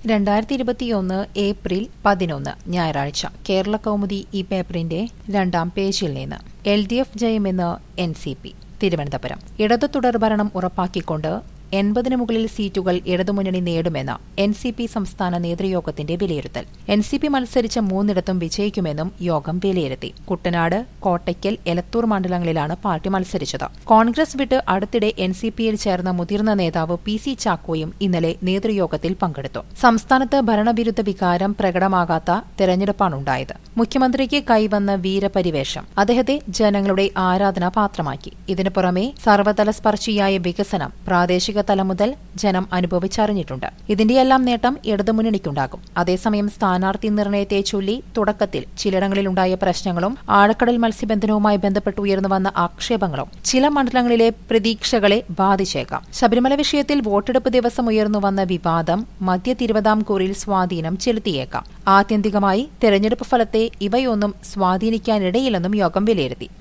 രണ്ടായിരത്തി ഇരുപത്തിയൊന്ന് ഏപ്രിൽ പതിനൊന്ന് ഞായറാഴ്ച കേരള കൗമുദി ഈ പേപ്പറിന്റെ രണ്ടാം പേജിൽ നിന്ന് എൽ ഡി എഫ് ജയമെന്ന് എൻ സി പി തിരുവനന്തപുരം ഇടതു തുടർഭരണം ഉറപ്പാക്കിക്കൊണ്ട് എൺപതിനു മുകളിൽ സീറ്റുകൾ ഇടതുമുന്നണി നേടുമെന്ന് എൻ സി പി സംസ്ഥാന നേതൃയോഗത്തിന്റെ വിലയിരുത്തൽ എൻ സി പി മത്സരിച്ച മൂന്നിടത്തും വിജയിക്കുമെന്നും യോഗം വിലയിരുത്തി കുട്ടനാട് കോട്ടയ്ക്കൽ എലത്തൂർ മണ്ഡലങ്ങളിലാണ് പാർട്ടി മത്സരിച്ചത് കോൺഗ്രസ് വിട്ട് അടുത്തിടെ എൻ സി പിയിൽ ചേർന്ന മുതിർന്ന നേതാവ് പി സി ചാക്കോയും ഇന്നലെ നേതൃയോഗത്തിൽ പങ്കെടുത്തു സംസ്ഥാനത്ത് ഭരണവിരുദ്ധ വികാരം പ്രകടമാകാത്ത തെരഞ്ഞെടുപ്പാണുണ്ടായത് മുഖ്യമന്ത്രിക്ക് കൈവന്ന വീരപരിവേഷം അദ്ദേഹത്തെ ജനങ്ങളുടെ ആരാധനാ പാത്രമാക്കി ഇതിനു പുറമെ സർവതല സ്പർശിയായ വികസനം പ്രാദേശിക തലം മുതൽ ജനം അനുഭവിച്ചറിഞ്ഞിട്ടുണ്ട് ഇതിന്റെയെല്ലാം നേട്ടം ഇടതുമുന്നണിക്കുണ്ടാകും അതേസമയം സ്ഥാനാർത്ഥി നിർണയത്തെ ചൊല്ലി തുടക്കത്തിൽ ചിലയിടങ്ങളിലുണ്ടായ പ്രശ്നങ്ങളും ആഴക്കടൽ മത്സ്യബന്ധനവുമായി ബന്ധപ്പെട്ട് ഉയർന്നു വന്ന ആക്ഷേപങ്ങളും ചില മണ്ഡലങ്ങളിലെ പ്രതീക്ഷകളെ ബാധിച്ചേക്കാം ശബരിമല വിഷയത്തിൽ വോട്ടെടുപ്പ് ദിവസം ഉയർന്നു വന്ന വിവാദം മധ്യ തിരുവിതാംകൂറിൽ സ്വാധീനം ചെലുത്തിയേക്കാം ആത്യന്തികമായി തെരഞ്ഞെടുപ്പ് ഫലത്തെ ഇവയൊന്നും സ്വാധീനിക്കാനിടയില്ലെന്നും യോഗം വിലയിരുത്തി